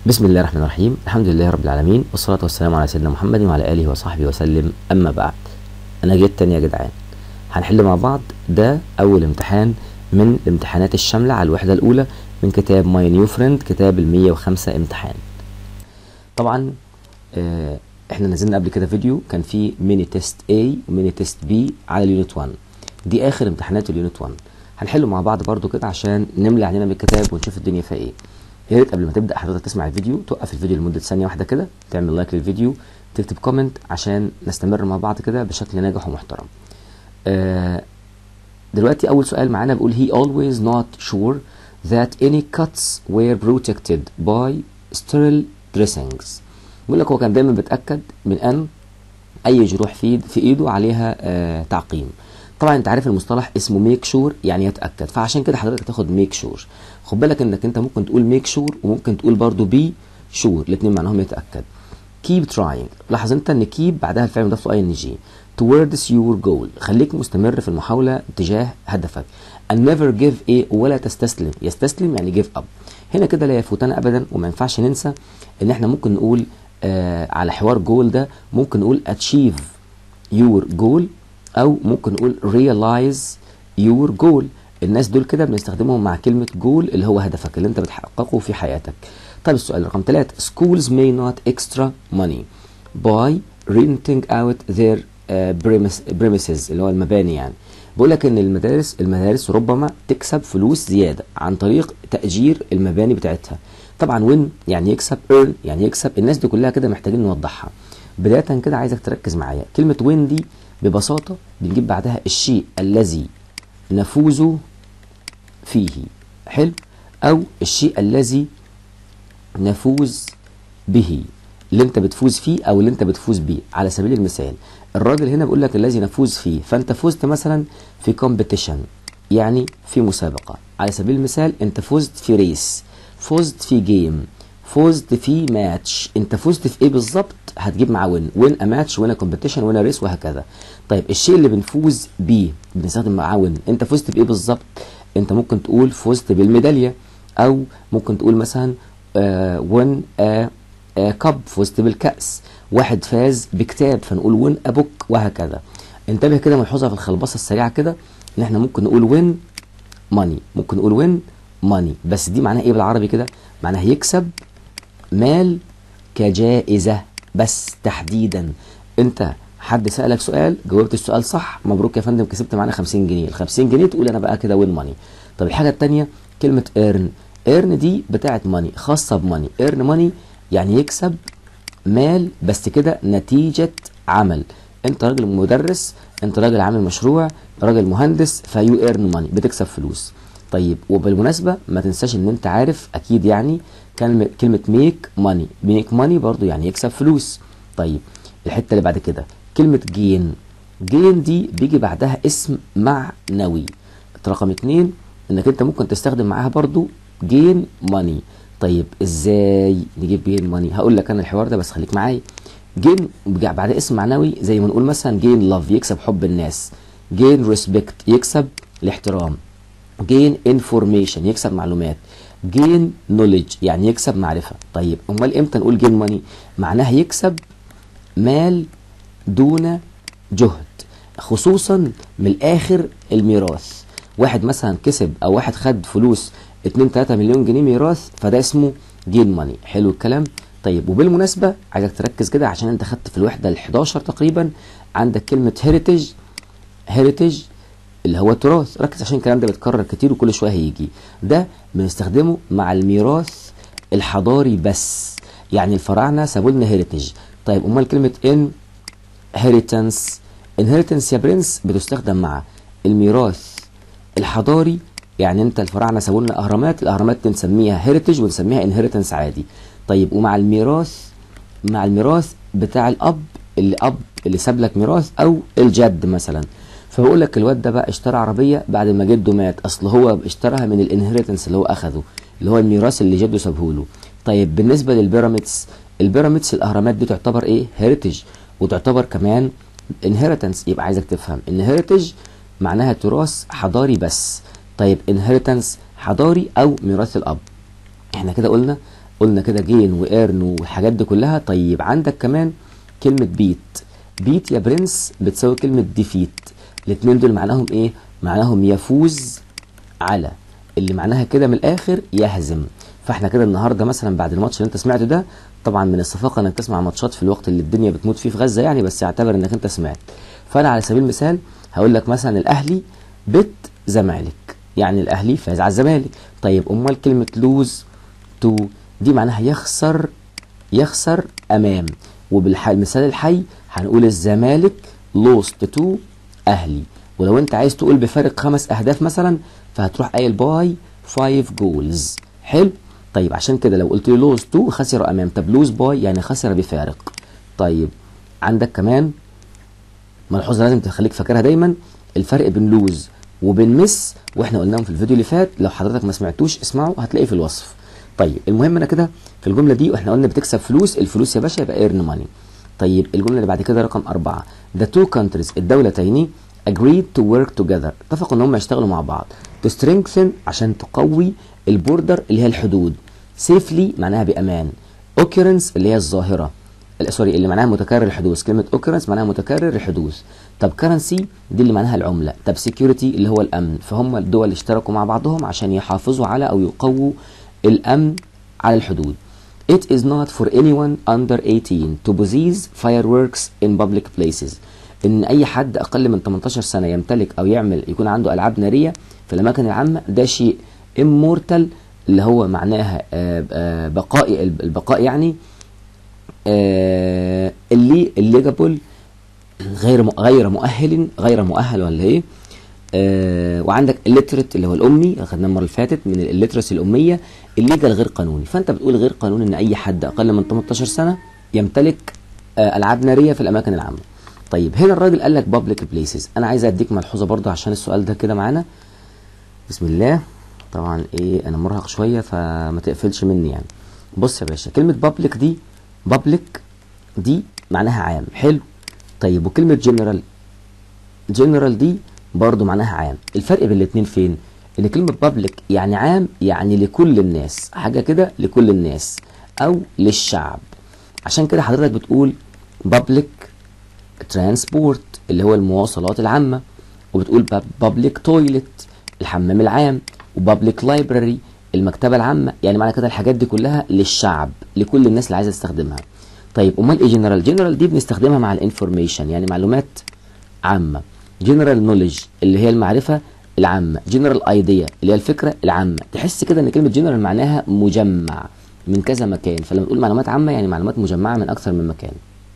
بسم الله الرحمن الرحيم الحمد لله رب العالمين والصلاة والسلام على سيدنا محمد وعلى آله وصحبه وسلم أما بعد أنا جيت تاني يا جدعان هنحل مع بعض ده أول امتحان من الامتحانات الشاملة على الوحدة الأولى من كتاب ماي نيو فريند كتاب ال 105 امتحان طبعا آه احنا نزلنا قبل كده فيديو كان فيه ميني تيست A وميني تيست B على اليونت 1 دي آخر امتحانات اليونت 1 هنحله مع بعض برضو كده عشان نملى علينا من الكتاب ونشوف الدنيا فيها ايه يا ريت قبل ما تبدا حضرتك تسمع الفيديو توقف الفيديو لمده ثانيه واحده كده تعمل لايك للفيديو تكتب كومنت عشان نستمر مع بعض كده بشكل ناجح ومحترم آه دلوقتي اول سؤال معانا بيقول he always not sure that any cuts were protected by sterile dressings بيقول لك هو كان دايما بيتاكد من ان اي جروح في في ايده عليها آه تعقيم طبعا انت عارف المصطلح اسمه ميك شور يعني يتاكد فعشان كده حضرتك تاخد ميك شور خد بالك انك انت ممكن تقول ميك شور وممكن تقول برضو بي شور الاثنين معناهم يتاكد keep trying لاحظ انت ان keep بعدها الفعل مضاف له اي ان جي towards your goal خليك مستمر في المحاوله تجاه هدفك and never give a ولا تستسلم يستسلم يعني give up هنا كده لا يفوتنا ابدا وما ينفعش ننسى ان احنا ممكن نقول آه على حوار جول ده ممكن نقول achieve your goal او ممكن نقول realize your goal الناس دول كده بنستخدمهم مع كلمة جول اللي هو هدفك اللي انت بتحققه في حياتك طيب السؤال رقم ثلاثة schools may not extra money by renting out their uh, premises اللي هو المباني يعني بيقول لك ان المدارس المدارس ربما تكسب فلوس زيادة عن طريق تأجير المباني بتاعتها طبعا وين يعني يكسب earn يعني يكسب الناس دي كلها كده محتاجين نوضحها بداية كده عايزك تركز معايا كلمة وين دي ببساطة بنجيب بعدها الشيء الذي نفوز فيه حلو او الشيء الذي نفوز به اللي انت بتفوز فيه او اللي انت بتفوز بيه على سبيل المثال الراجل هنا بيقول لك الذي نفوز فيه فانت فزت مثلا في كومبيتيشن يعني في مسابقه على سبيل المثال انت فزت في ريس فزت في جيم فزت في ماتش انت فزت في ايه بالظبط هتجيب معاه وين وين ا ماتش وين ا كومبيتيشن وين ا ريس وهكذا طيب الشيء اللي بنفوز بيه بنستخدم معاه وين انت فزت بايه بالظبط انت ممكن تقول فزت بالميداليه او ممكن تقول مثلا وين كاب فزت بالكاس واحد فاز بكتاب فنقول وين ا بوك وهكذا انتبه كده ملحوظه في الخلبصه السريعه كده ان احنا ممكن نقول وين ماني ممكن نقول وين ماني بس دي معناها ايه بالعربي كده معناها يكسب مال كجائزه بس تحديدا انت حد سالك سؤال جاوبت السؤال صح مبروك يا فندم كسبت معانا 50 جنيه ال 50 جنيه تقول انا بقى كده وين ماني طب الحاجه الثانيه كلمه ايرن ايرن دي بتاعه ماني خاصه بماني ايرن ماني يعني يكسب مال بس كده نتيجه عمل انت راجل مدرس انت راجل عامل مشروع راجل مهندس فيو ايرن ماني بتكسب فلوس طيب وبالمناسبه ما تنساش ان انت عارف اكيد يعني كلمه كلمه ميك ماني ميك ماني برضو يعني يكسب فلوس طيب الحته اللي بعد كده كلمة جين جين دي بيجي بعدها اسم معنوي رقم اتنين انك انت ممكن تستخدم معاها برضو جين ماني طيب ازاي نجيب جين ماني هقول لك انا الحوار ده بس خليك معايا جين بعد اسم معنوي زي ما نقول مثلا جين لاف يكسب حب الناس جين ريسبكت يكسب الاحترام جين انفورميشن يكسب معلومات جين نوليدج يعني يكسب معرفه طيب امال امتى نقول جين ماني معناها يكسب مال دون جهد خصوصا من الاخر الميراث واحد مثلا كسب او واحد خد فلوس 2 3 مليون جنيه ميراث فده اسمه جين ماني حلو الكلام طيب وبالمناسبه عايزك تركز كده عشان انت خدت في الوحده ال11 تقريبا عندك كلمه هيريتج هيريتج اللي هو تراث ركز عشان الكلام ده بيتكرر كتير وكل شويه هيجي ده بنستخدمه مع الميراث الحضاري بس يعني الفراعنه سابوا لنا هيريتج طيب امال كلمه ان inheritance inheritance يا برنس بتستخدم مع الميراث الحضاري يعني انت الفراعنه سابوا لنا اهرامات الاهرامات نسميها هيريتج ونسميها انهيرتنس عادي طيب ومع الميراث مع الميراث بتاع الاب اللي اب اللي ساب لك ميراث او الجد مثلا فبقول لك الواد ده بقى اشترى عربيه بعد ما جده مات اصل هو اشتراها من الانهيرتنس اللي هو اخده اللي هو الميراث اللي جده سابه له طيب بالنسبه للبيراميدز البيراميدز الاهرامات دي تعتبر ايه هيريتج وتعتبر كمان inheritance يبقى عايزك تفهم ان heritage معناها تراث حضاري بس طيب inheritance حضاري او ميراث الاب احنا كده قلنا قلنا كده جين وايرن والحاجات دي كلها طيب عندك كمان كلمه بيت بيت يا برنس بتساوي كلمه ديفيت الاثنين دول معناهم ايه معناهم يفوز على اللي معناها كده من الاخر يهزم فاحنا كده النهارده مثلا بعد الماتش اللي انت سمعته ده طبعا من الصفاقه انك تسمع ماتشات في الوقت اللي الدنيا بتموت فيه في غزه يعني بس اعتبر انك انت سمعت فانا على سبيل المثال هقول لك مثلا الاهلي بت زمالك يعني الاهلي فاز على الزمالك طيب امال كلمه لوز تو دي معناها يخسر يخسر امام وبالمثال الحي هنقول الزمالك لوست تو اهلي ولو انت عايز تقول بفارق خمس اهداف مثلا فهتروح قايل باي 5 جولز حلو طيب عشان كده لو قلت لي لوز تو خسر امام طب لوز باي يعني خسر بفارق طيب عندك كمان ملحوظه لازم تخليك فاكرها دايما الفرق بين لوز وبين مس واحنا قلناهم في الفيديو اللي فات لو حضرتك ما سمعتوش اسمعه هتلاقيه في الوصف طيب المهم انا كده في الجمله دي واحنا قلنا بتكسب فلوس الفلوس يا باشا يبقى ايرن ماني طيب الجمله اللي بعد كده رقم أربعة the two countries الدولتين agreed to work together اتفقوا ان هم يشتغلوا مع بعض to strengthen عشان تقوي البوردر اللي هي الحدود safely معناها بامان occurrence اللي هي الظاهره سوري اللي معناها متكرر الحدوث كلمه occurrence معناها متكرر الحدوث طب currency دي اللي معناها العمله طب security اللي هو الامن فهم الدول اشتركوا مع بعضهم عشان يحافظوا على او يقووا الامن على الحدود It is not for anyone under 18 to possess fireworks in public places. إن أي حد أقل من 18 سنة يمتلك أو يعمل يكون عنده ألعاب نارية في الأماكن العامة ده شيء immortal اللي هو معناها آه، آه، بقاء البقاء يعني آه، اللي الليجابل غير م- غير مؤهل غير مؤهل ولا ايه آه وعندك الليترت اللي هو الامي اخدناه المره اللي فاتت من الليترسي الاميه الليجال غير قانوني فانت بتقول غير قانوني ان اي حد اقل من 18 سنه يمتلك آه العاب ناريه في الاماكن العامه طيب هنا الراجل قال لك بابليك بليسز انا عايز اديك ملحوظه برضه عشان السؤال ده كده معانا بسم الله طبعا ايه انا مرهق شويه فما تقفلش مني يعني بص يا باشا كلمه بابليك دي بابليك دي معناها عام حلو طيب وكلمه جنرال جنرال دي برضو معناها عام الفرق بين الاتنين فين ان كلمة بابليك يعني عام يعني لكل الناس حاجة كده لكل الناس او للشعب عشان كده حضرتك بتقول بابليك ترانسبورت اللي هو المواصلات العامة وبتقول بابليك تويلت الحمام العام وبابليك لايبراري المكتبة العامة يعني معنى كده الحاجات دي كلها للشعب لكل الناس اللي عايزة تستخدمها طيب امال ايه جنرال جنرال دي بنستخدمها مع الانفورميشن يعني معلومات عامة جنرال نوليدج اللي هي المعرفة العامة جنرال ايديا اللي هي الفكرة العامة تحس كده ان كلمة جنرال معناها مجمع من كذا مكان فلما تقول معلومات عامة يعني معلومات مجمعة من اكثر من مكان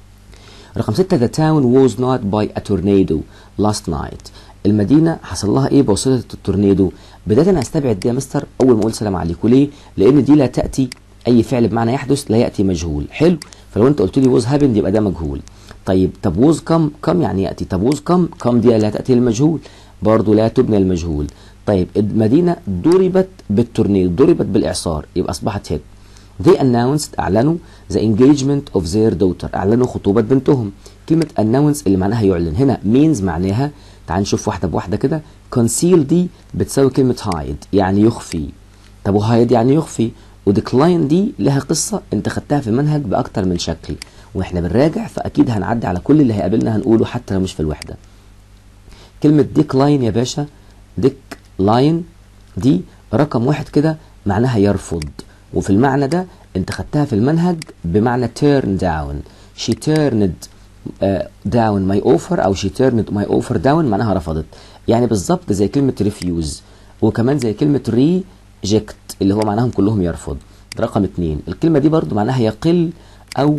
رقم ستة the town was not by a tornado last night المدينة حصل لها ايه بواسطة التورنيدو بداية انا استبعد دي يا مستر اول ما اقول سلام عليكم ليه لان دي لا تأتي اي فعل بمعنى يحدث لا يأتي مجهول حلو فلو انت قلت لي was happened يبقى ده مجهول طيب طب was come come يعني يأتي طب was come come دي لا تأتي للمجهول برضه لا تبنى المجهول طيب المدينة ضربت بالتورنيدو ضربت بالإعصار يبقى أصبحت هيد They announced أعلنوا the engagement of their daughter أعلنوا خطوبة بنتهم كلمة announce اللي معناها يعلن هنا means معناها تعال نشوف واحدة بواحدة كده conceal دي بتساوي كلمة hide يعني يخفي طب وهايد يعني يخفي وديكلاين دي لها قصة انت خدتها في المنهج بأكتر من شكل واحنا بنراجع فأكيد هنعدي على كل اللي هيقابلنا هنقوله حتى لو مش في الوحدة كلمة ديكلاين يا باشا ديكلاين دي رقم واحد كده معناها يرفض وفي المعنى ده انت خدتها في المنهج بمعنى turn down she turned uh, down my offer او she turned my offer down معناها رفضت يعني بالظبط زي كلمة refuse وكمان زي كلمة reject اللي هو معناهم كلهم يرفض ده رقم اتنين الكلمة دي برضو معناها يقل او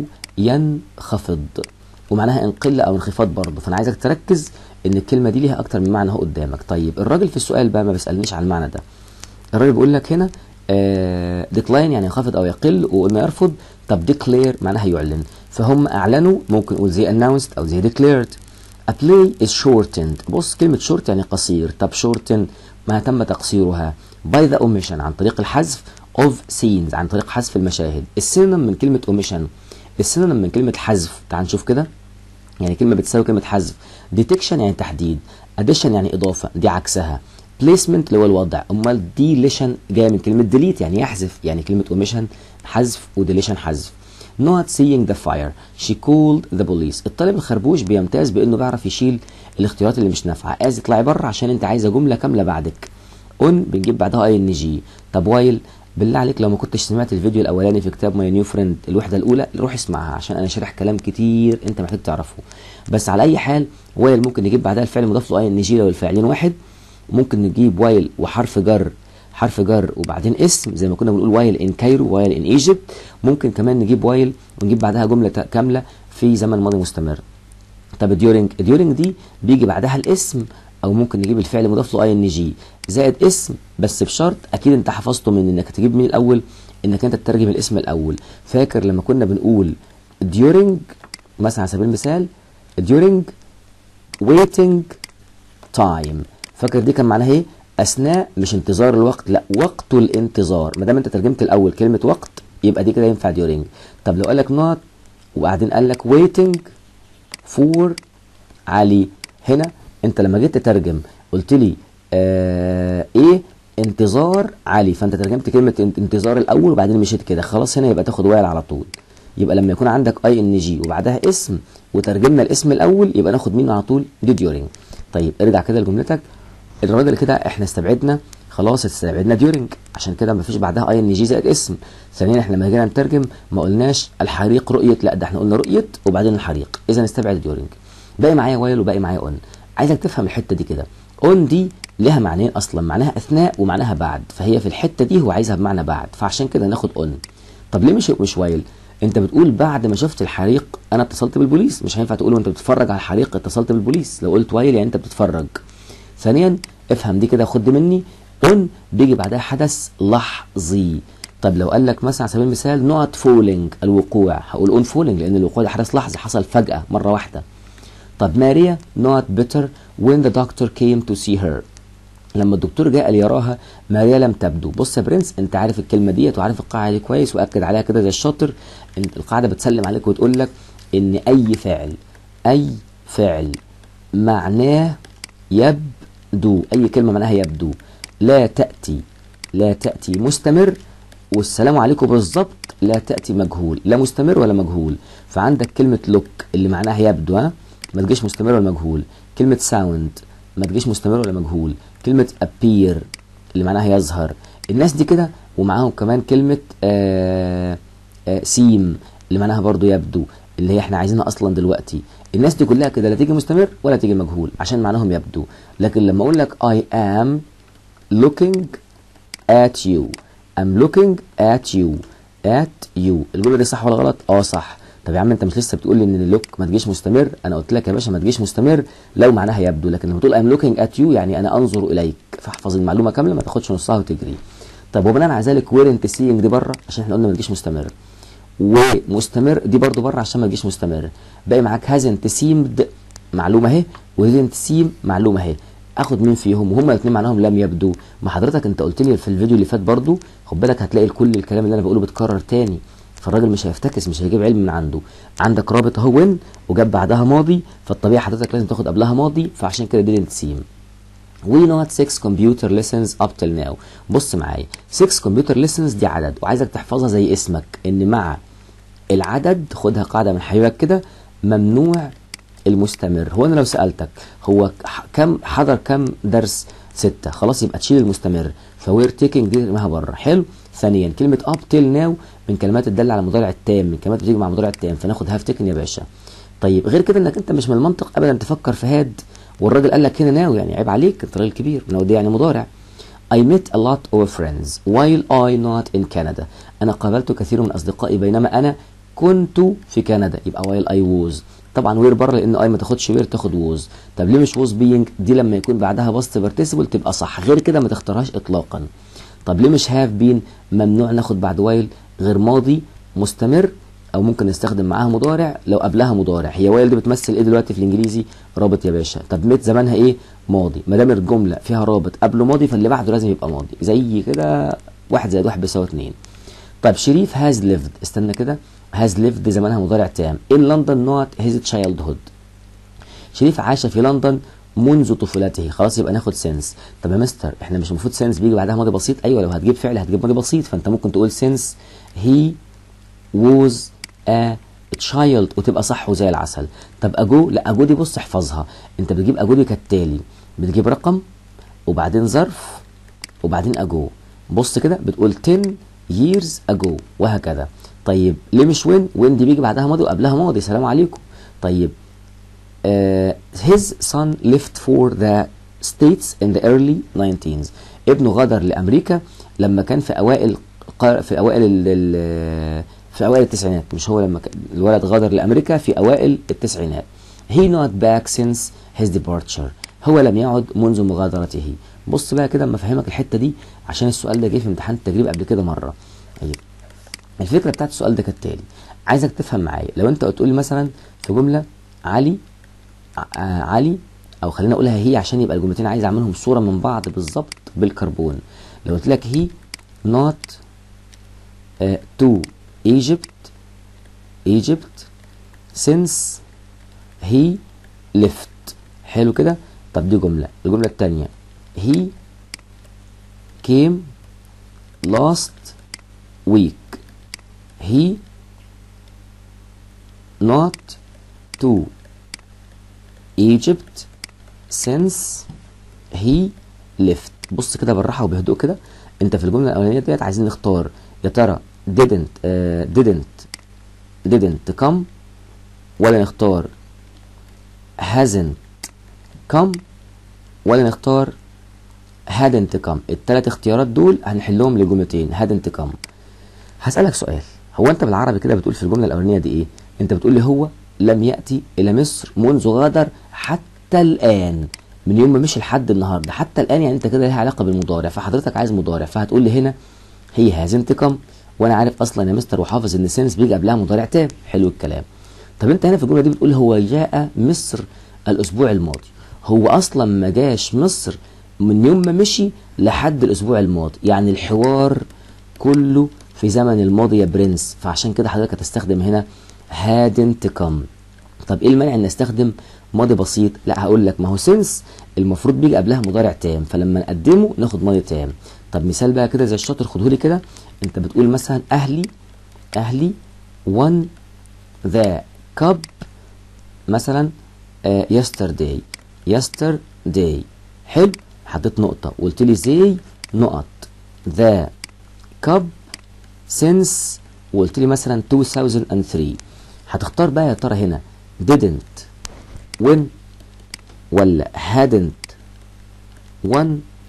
ينخفض ومعناها انقل او انخفاض برضه فانا عايزك تركز ان الكلمه دي ليها اكتر من معنى اهو قدامك طيب الراجل في السؤال بقى ما بيسالنيش على المعنى ده الراجل بيقول لك هنا ديكلاين يعني ينخفض او يقل وقلنا يرفض طب ديكلير معناها يعلن فهم اعلنوا ممكن نقول زي announced او زي declared a play is shortened بص كلمه short يعني قصير طب shorten ما تم تقصيرها by the omission عن طريق الحذف of scenes عن طريق حذف المشاهد السينونيم من كلمه omission السينونيم من كلمه حذف تعال نشوف كده يعني كلمه بتساوي كلمه حذف detection يعني تحديد addition يعني اضافه دي عكسها placement اللي هو الوضع امال deletion جايه من كلمه delete يعني يحذف يعني كلمه omission حذف وديليشن حذف not seeing the fire she called the police الطالب الخربوش بيمتاز بانه بيعرف يشيل الاختيارات اللي مش نافعه از اطلعي بره عشان انت عايزه جمله كامله بعدك اون بنجيب بعدها اي ان جي طب وايل بالله عليك لو ما كنتش سمعت الفيديو الاولاني في كتاب ماي نيو فريند الوحده الاولى روح اسمعها عشان انا شارح كلام كتير انت محتاج تعرفه بس على اي حال وايل ممكن نجيب بعدها الفعل مضاف له اي ان جي لو الفاعلين واحد ممكن نجيب وايل وحرف جر حرف جر وبعدين اسم زي ما كنا بنقول وايل ان كايرو وايل ان ايجيبت ممكن كمان نجيب وايل ونجيب بعدها جمله كامله في زمن ماضي مستمر طب ديورنج ديورنج دي بيجي بعدها الاسم او ممكن نجيب الفعل مضاف له اي ان جي زائد اسم بس بشرط اكيد انت حفظته من انك تجيب مين الاول انك انت تترجم الاسم الاول فاكر لما كنا بنقول during مثلا على سبيل المثال during waiting time فاكر دي كان معناها ايه اثناء مش انتظار الوقت لا وقت الانتظار ما دام انت ترجمت الاول كلمه وقت يبقى دي كده ينفع during طب لو قال لك not وبعدين قال لك waiting for علي هنا انت لما جيت تترجم قلت لي آه ايه انتظار علي فانت ترجمت كلمه انتظار الاول وبعدين مشيت كده خلاص هنا يبقى تاخد وايل على طول يبقى لما يكون عندك اي ان جي وبعدها اسم وترجمنا الاسم الاول يبقى ناخد مين على طول دي ديورنج طيب ارجع كده لجملتك الراجل كده احنا استبعدنا خلاص استبعدنا ديورنج عشان كده مفيش بعدها اي ان جي زائد اسم ثانيا احنا لما جينا نترجم ما قلناش الحريق رؤيه لا ده احنا قلنا رؤيه وبعدين الحريق اذا استبعد ديورنج باقي معايا وايل وباقي معايا اون عايزك تفهم الحته دي كده اون دي لها معنيين اصلا معناها اثناء ومعناها بعد فهي في الحته دي هو عايزها بمعنى بعد فعشان كده ناخد اون طب ليه مش مش وايل انت بتقول بعد ما شفت الحريق انا اتصلت بالبوليس مش هينفع تقول وانت بتتفرج على الحريق اتصلت بالبوليس لو قلت وايل يعني انت بتتفرج ثانيا افهم دي كده خد مني اون بيجي بعدها حدث لحظي طب لو قال لك مثلا على سبيل المثال نوت فولينج الوقوع هقول اون فولينج لان الوقوع ده حدث لحظي حصل فجاه مره واحده طب ماريا not better when the doctor came to see her لما الدكتور جاء ليراها ماريا لم تبدو بص يا برنس انت عارف الكلمه ديت وعارف القاعده دي كويس واكد عليها كده زي الشاطر انت القاعده بتسلم عليك وتقول لك ان اي فعل اي فعل معناه يبدو اي كلمه معناها يبدو لا تاتي لا تاتي مستمر والسلام عليكم بالظبط لا تاتي مجهول لا مستمر ولا مجهول فعندك كلمه لوك اللي معناها يبدو ها ما تجيش مستمر ولا مجهول كلمة ساوند ما تجيش مستمر ولا مجهول كلمة appear اللي معناها يظهر الناس دي كده ومعاهم كمان كلمة آه آه سيم اللي معناها برضو يبدو اللي هي احنا عايزينها اصلا دلوقتي الناس دي كلها كده لا تيجي مستمر ولا تيجي مجهول عشان معناهم يبدو لكن لما اقول لك I am looking at you I'm looking at you at you الجملة دي صح ولا غلط؟ اه صح طب يا عم انت مش لسه بتقول لي ان اللوك ما تجيش مستمر انا قلت لك يا باشا ما تجيش مستمر لو معناها يبدو لكن لما تقول I'm looking at you يعني انا انظر اليك فاحفظ المعلومه كامله ما تاخدش نصها وتجري طب وبناء على ذلك weren't seeing دي بره عشان احنا قلنا ما تجيش مستمر ومستمر دي برضو بره عشان ما تجيش مستمر باقي معاك hasn't seemed معلومه اهي ودidn't seem معلومه اهي اخد مين فيهم وهما الاثنين معناهم لم يبدو ما حضرتك انت قلت لي في الفيديو اللي فات برضو خد بالك هتلاقي كل الكلام اللي انا بقوله بيتكرر تاني فالراجل مش هيفتكس مش هيجيب علم من عنده عندك رابط اهو وين وجاب بعدها ماضي فالطبيعي حضرتك لازم تاخد قبلها ماضي فعشان كده didn't seem We not 6 computer lessons up till now بص معايا 6 computer lessons دي عدد وعايزك تحفظها زي اسمك ان مع العدد خدها قاعده من حبيبك كده ممنوع المستمر هو انا لو سالتك هو كم حضر كم درس ستة خلاص يبقى تشيل المستمر فوير تيكينج دي ارميها بره حلو ثانيا كلمه اب تيل ناو من كلمات الداله على المضارع التام من كلمات بتيجي مع المضارع التام فناخد هاف تيكن يا باشا طيب غير كده انك انت مش من المنطق ابدا تفكر في هاد والراجل قال لك هنا ناو يعني عيب عليك انت راجل كبير ناو دي يعني مضارع I met a lot of friends while I not in Canada أنا قابلت كثير من أصدقائي بينما أنا كنت في كندا يبقى while I was طبعا وير بره لان اي ما تاخدش وير تاخد ووز طب ليه مش ووز بينج دي لما يكون بعدها باست بارتيسيبل تبقى صح غير كده ما تختارهاش اطلاقا طب ليه مش هاف بين ممنوع ناخد بعد وايل غير ماضي مستمر او ممكن نستخدم معاها مضارع لو قبلها مضارع هي وايل دي بتمثل ايه دلوقتي في الانجليزي رابط يا باشا طب ميت زمانها ايه ماضي ما دام الجمله فيها رابط قبله ماضي فاللي بعده لازم يبقى ماضي زي كده واحد زائد واحد بيساوي اتنين طيب شريف هاز ليفد استنى كده هاز ليفد زمانها مضارع تام in لندن نوت هيز تشايلد هود شريف عاش في لندن منذ طفولته خلاص يبقى ناخد سنس طب يا مستر احنا مش المفروض سنس بيجي بعدها ماضي بسيط ايوه لو هتجيب فعل هتجيب ماضي بسيط فانت ممكن تقول سنس he was a child وتبقى صح وزي العسل طب اجو لا اجو دي بص احفظها انت بتجيب اجو دي كالتالي بتجيب رقم وبعدين ظرف وبعدين اجو بص كده بتقول 10 years ago وهكذا طيب ليه مش وين وين دي بيجي بعدها ماضي وقبلها ماضي سلام عليكم طيب uh, his son left for the states in the early 19s ابنه غادر لامريكا لما كان في اوائل في اوائل ال في اوائل التسعينات مش هو لما الولد غادر لامريكا في اوائل التسعينات he not back since his departure هو لم يعد منذ مغادرته بص بقى كده اما افهمك الحته دي عشان السؤال ده جه في امتحان التجريب قبل كده مره طيب الفكره بتاعت السؤال ده كالتالي عايزك تفهم معايا لو انت قلت لي مثلا في جمله علي آه علي او خلينا اقولها هي عشان يبقى الجملتين عايز اعملهم صوره من بعض بالظبط بالكربون لو قلت لك هي not uh, to Egypt Egypt since he left حلو كده طب دي جملة الجملة التانية he came last week he not to Egypt since he left بص كده بالراحة وبهدوء كده انت في الجملة الأولانية ديت عايزين نختار يا ترى didn't uh, didn't didn't come ولا نختار hasn't come ولا نختار hadn't come التلات اختيارات دول هنحلهم لجملتين hadn't come هسألك سؤال هو انت بالعربي كده بتقول في الجملة الأولانية دي ايه انت بتقول لي هو لم يأتي إلى مصر منذ غادر حتى الآن من يوم ما مشي لحد النهارده حتى الآن يعني انت كده ليها علاقة بالمضارع فحضرتك عايز مضارع فهتقول لي هنا هي هازنت كم وانا عارف اصلا يا مستر وحافظ ان سينس بيجي قبلها مضارع تام حلو الكلام طب انت هنا في الجمله دي بتقول هو جاء مصر الاسبوع الماضي هو اصلا ما جاش مصر من يوم ما مشي لحد الاسبوع الماضي يعني الحوار كله في زمن الماضي يا برنس فعشان كده حضرتك هتستخدم هنا هادنت كم طب ايه المانع ان استخدم ماضي بسيط لا هقول لك ما هو سينس المفروض بيجي قبلها مضارع تام فلما نقدمه ناخد ماضي تام طب مثال بقى كده زي الشاطر خدهولي كده انت بتقول مثلا اهلي اهلي won the cup مثلا uh, yesterday yesterday حلو حطيت نقطة وقلت لي زي نقط the cup since وقلت لي مثلا 2003 هتختار بقى يا ترى هنا didn't win ولا hadn't won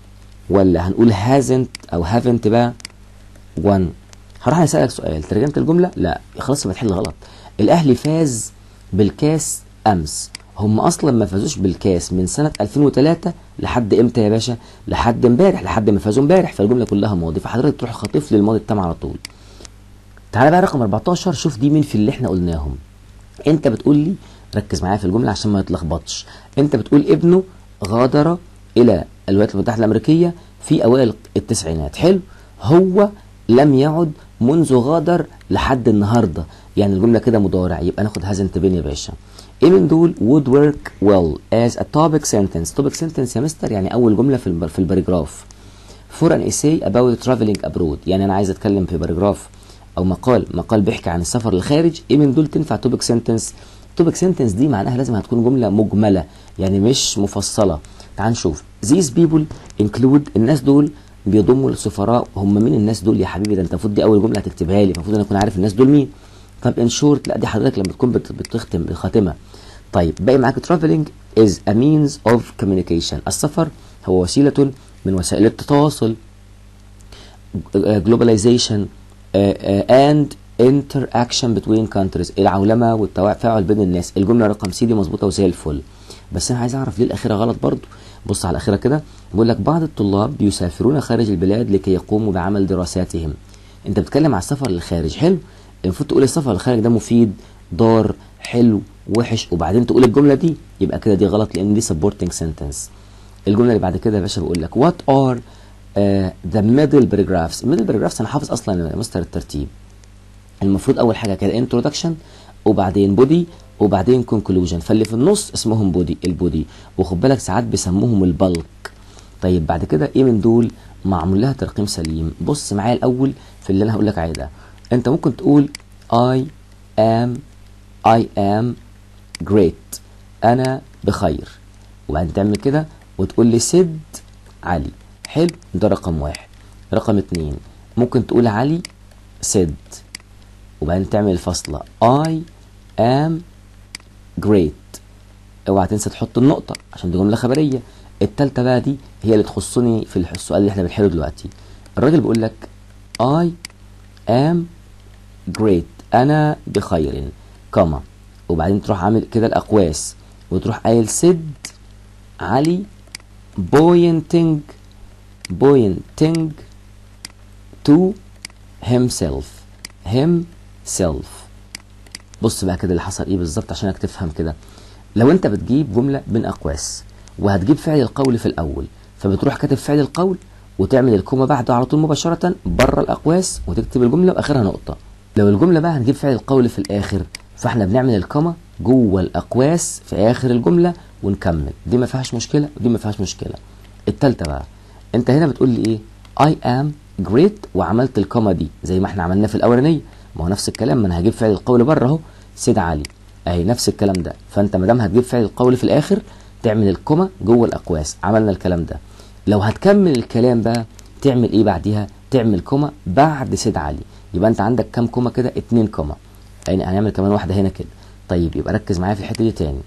ولا هنقول hasn't او haven't بقى won هروح اسالك سؤال ترجمت الجمله لا خلاص يبقى تحل غلط الاهلي فاز بالكاس امس هم اصلا ما فازوش بالكاس من سنه 2003 لحد امتى يا باشا لحد امبارح لحد ما فازوا امبارح فالجمله كلها ماضي فحضرتك تروح خاطف لي الماضي التام على طول تعالى بقى رقم 14 شوف دي مين في اللي احنا قلناهم انت بتقول لي ركز معايا في الجمله عشان ما يتلخبطش انت بتقول ابنه غادر الى الولايات المتحده الامريكيه في اوائل التسعينات حلو هو لم يعد منذ غادر لحد النهارده يعني الجمله كده مضارع يبقى ناخد هازنت بين يا باشا ايه من دول would work well as a topic sentence topic sentence يا مستر يعني اول جمله في البر في الباريجراف for an essay about traveling abroad يعني انا عايز اتكلم في باريجراف او مقال مقال بيحكي عن السفر للخارج ايه من دول تنفع topic sentence topic sentence دي معناها لازم هتكون جمله مجمله يعني مش مفصله تعال نشوف these people include الناس دول بيضموا السفراء هم مين الناس دول يا حبيبي ده انت المفروض دي اول جمله هتكتبها لي المفروض انا اكون عارف الناس دول مين طب ان شورت لا دي حضرتك لما تكون بتختم الخاتمه طيب باقي معاك traveling is a means of communication السفر هو وسيله من وسائل التواصل globalization and interaction between countries العولمه والتفاعل بين الناس الجمله رقم سي دي مظبوطه وزي الفل بس انا عايز اعرف ليه الاخيره غلط برضو بص على الاخيره كده بيقول لك بعض الطلاب بيسافرون خارج البلاد لكي يقوموا بعمل دراساتهم انت بتتكلم على السفر للخارج حلو المفروض تقول السفر للخارج ده مفيد ضار حلو وحش وبعدين تقول الجمله دي يبقى كده دي غلط لان دي supporting sentence الجمله اللي بعد كده يا باشا بقول لك what are uh, the middle paragraphs الميدل paragraphs انا حافظ اصلا يا مستر الترتيب المفروض اول حاجه كده introduction وبعدين body وبعدين conclusion فاللي في النص اسمهم بودي البودي وخد بالك ساعات بيسموهم البلك طيب بعد كده ايه من دول معمول لها ترقيم سليم بص معايا الاول في اللي انا هقول لك عليه ده انت ممكن تقول I am I am great انا بخير وبعدين تعمل كده وتقول لي سد علي حلو ده رقم واحد رقم اتنين ممكن تقول علي سد وبعدين تعمل الفاصلة I am great اوعى تنسى تحط النقطة عشان دي جملة خبرية التالتة بقى دي هي اللي تخصني في السؤال اللي احنا بنحله دلوقتي الراجل بيقول لك I am great أنا بخير كما وبعدين تروح عامل كده الأقواس وتروح قايل سد علي pointing pointing to himself himself بص بقى كده اللي حصل ايه بالظبط عشانك تفهم كده لو انت بتجيب جمله بين اقواس وهتجيب فعل القول في الاول فبتروح كاتب فعل القول وتعمل الكومه بعده على طول مباشره بره الاقواس وتكتب الجمله واخرها نقطه لو الجمله بقى هنجيب فعل القول في الاخر فاحنا بنعمل الكومه جوه الاقواس في اخر الجمله ونكمل دي ما فيهاش مشكله ودي ما فيهاش مشكله التالتة بقى انت هنا بتقول لي ايه I am great وعملت الكومه دي زي ما احنا عملناه في الاولانيه ما هو نفس الكلام ما انا هجيب فعل القول بره اهو سيد علي اهي نفس الكلام ده فانت ما دام هتجيب فعل القول في الاخر تعمل الكومه جوه الاقواس عملنا الكلام ده لو هتكمل الكلام بقى تعمل ايه بعديها تعمل كومه بعد سيد علي يبقى انت عندك كام كومه كده اتنين كومه يعني هنعمل كمان واحده هنا كده طيب يبقى ركز معايا في الحته دي تاني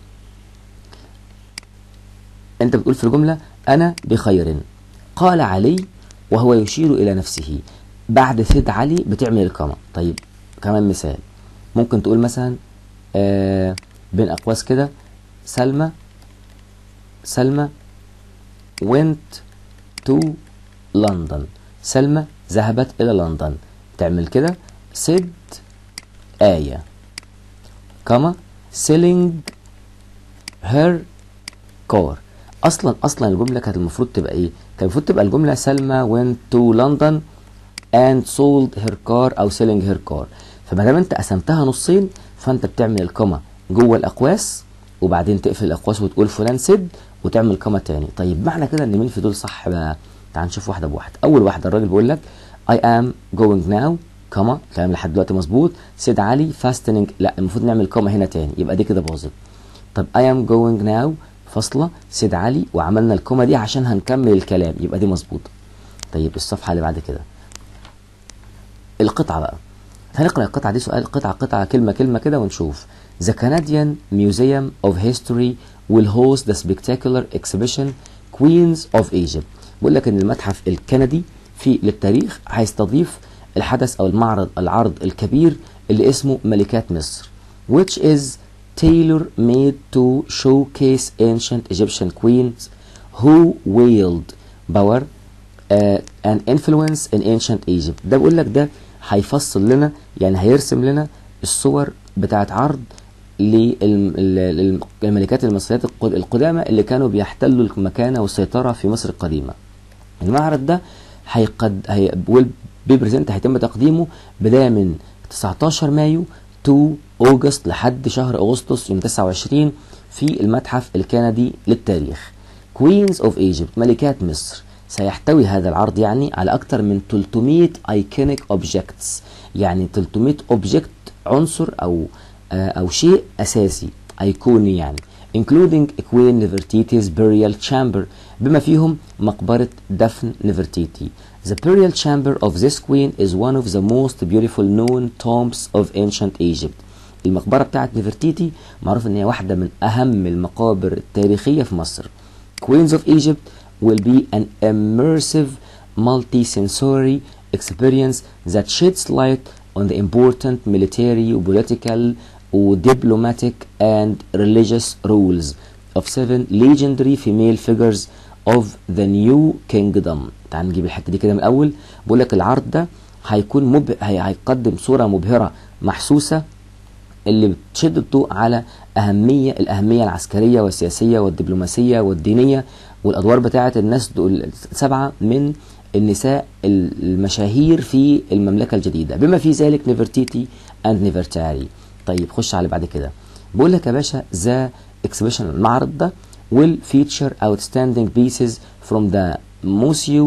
انت بتقول في الجمله انا بخير قال علي وهو يشير الى نفسه بعد سيد علي بتعمل الكومه طيب كمان مثال ممكن تقول مثلا آه بين اقواس كده سلمى سلمى went to لندن سلمى ذهبت الى لندن تعمل كده سد آية كما selling her car اصلا اصلا الجمله كانت المفروض تبقى ايه كان المفروض تبقى الجمله سلمى went to London and sold her car او selling her car فما دام انت قسمتها نصين فانت بتعمل الكوما جوه الاقواس وبعدين تقفل الاقواس وتقول فلان سد وتعمل كوما تاني طيب معنى كده ان مين في دول صح بقى تعال نشوف واحده بواحده اول واحده الراجل بيقول لك I am going now كوما كلام لحد دلوقتي مظبوط سيد علي fastening لا المفروض نعمل كوما هنا تاني يبقى دي كده باظت طب I am going now فاصله سيد علي وعملنا الكوما دي عشان هنكمل الكلام يبقى دي مظبوطه طيب الصفحه اللي بعد كده القطعه بقى هنقرا القطعه دي سؤال قطعه قطعه كلمه كلمه كده ونشوف The Canadian Museum of History will host the spectacular exhibition Queens of Egypt بيقول لك ان المتحف الكندي في للتاريخ هيستضيف الحدث او المعرض العرض الكبير اللي اسمه ملكات مصر which is tailor made to showcase ancient Egyptian queens who wield power uh, and influence in ancient Egypt ده بيقول لك ده هيفصل لنا يعني هيرسم لنا الصور بتاعت عرض للملكات المصريات القدامى اللي كانوا بيحتلوا المكانة والسيطرة في مصر القديمة المعرض ده هيقد هي بيبريزنت هيتم تقديمه بداية من 19 مايو تو اوجست لحد شهر اغسطس يوم 29 في المتحف الكندي للتاريخ كوينز اوف ايجيبت ملكات مصر سيحتوي هذا العرض يعني على اكثر من 300 ايكونيك اوبجكتس يعني 300 اوبجكت عنصر او او شيء اساسي ايقوني يعني including Queen Nefertiti's burial chamber بما فيهم مقبرة دفن نفرتيتي. The burial chamber of this queen is one of the most beautiful known tombs of ancient Egypt. المقبرة بتاعت نفرتيتي معروف ان هي واحدة من اهم المقابر التاريخية في مصر. Queens of Egypt will be an immersive multi-sensory experience that sheds light on the important military, political, diplomatic and religious rules of seven legendary female figures of the new kingdom تعال نجيب الحته دي كده من الاول بقول لك العرض ده هيكون مب... هي... هيقدم صوره مبهره محسوسه اللي بتشد الضوء على اهميه الاهميه العسكريه والسياسيه والدبلوماسيه والدينيه والادوار بتاعه الناس دول سبعه من النساء المشاهير في المملكه الجديده بما في ذلك نفرتيتي اند نفرتاري طيب خش على بعد كده بقول لك يا باشا ذا اكسبيشن المعرض ده will feature outstanding pieces from the Museo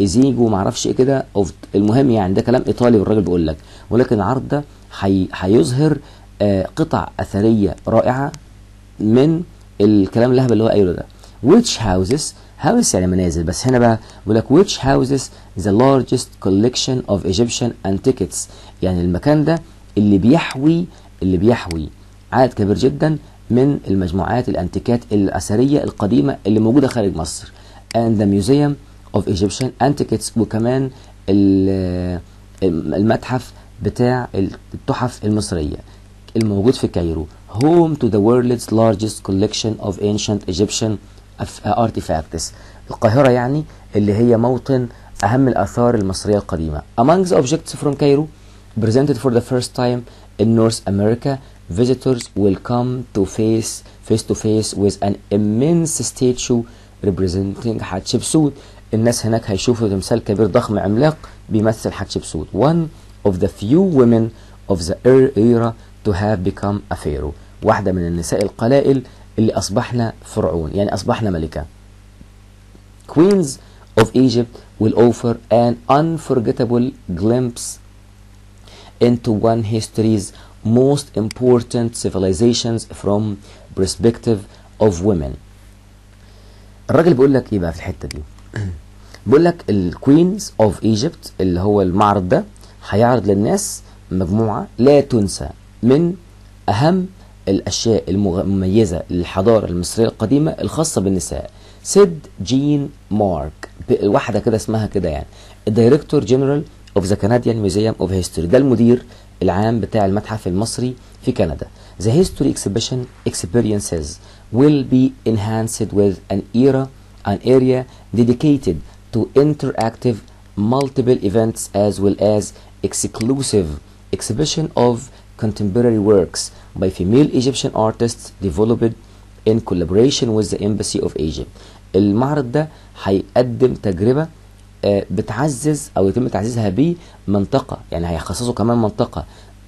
ايزيجو معرفش ايه كده اوف المهم يعني ده كلام ايطالي والراجل بيقول لك ولكن العرض ده هي- هيظهر آه، قطع اثريه رائعه من الكلام اللهبل اللي هو قايله ده which houses house يعني منازل بس هنا بقى بيقول لك which houses the largest collection of Egyptian antiquities يعني المكان ده اللي بيحوي اللي بيحوي عدد كبير جدا من المجموعات الانتيكات الاثريه القديمه اللي موجوده خارج مصر and the museum of Egyptian antiquities وكمان ال- المتحف بتاع التحف المصريه الموجود في كايرو home to the world's largest collection of ancient Egyptian أف- artifacts القاهرة يعني اللي هي موطن أهم الآثار المصرية القديمة among the objects from Cairo presented for the first time in North America visitors will come to face face to face with an immense statue representing حتشبسوت الناس هناك هيشوفوا تمثال كبير ضخم عملاق بيمثل حتشبسوت one of the few women of the era to have become a pharaoh واحدة من النساء القلائل اللي أصبحنا فرعون يعني أصبحنا ملكة Queens of Egypt will offer an unforgettable glimpse into one history's most important civilizations from perspective of women الراجل بيقول لك ايه بقى في الحته دي بيقول لك الكوينز اوف ايجيبت اللي هو المعرض ده هيعرض للناس مجموعه لا تنسى من اهم الاشياء المغ- المميزه للحضاره المصريه القديمه الخاصه بالنساء سيد جين مارك ب- واحده كده اسمها كده يعني الدايركتور جنرال اوف ذا كنديان ميوزيوم اوف هيستوري ده المدير العام بتاع المتحف المصري في كندا The history exhibition experiences will be enhanced with an era an area dedicated to interactive multiple events as well as exclusive exhibition of contemporary works by female Egyptian artists developed in collaboration with the Embassy of Egypt. المعرض ده هيقدم تجربة آه، بتعزز او يتم تعزيزها بمنطقة يعني هيخصصوا كمان منطقة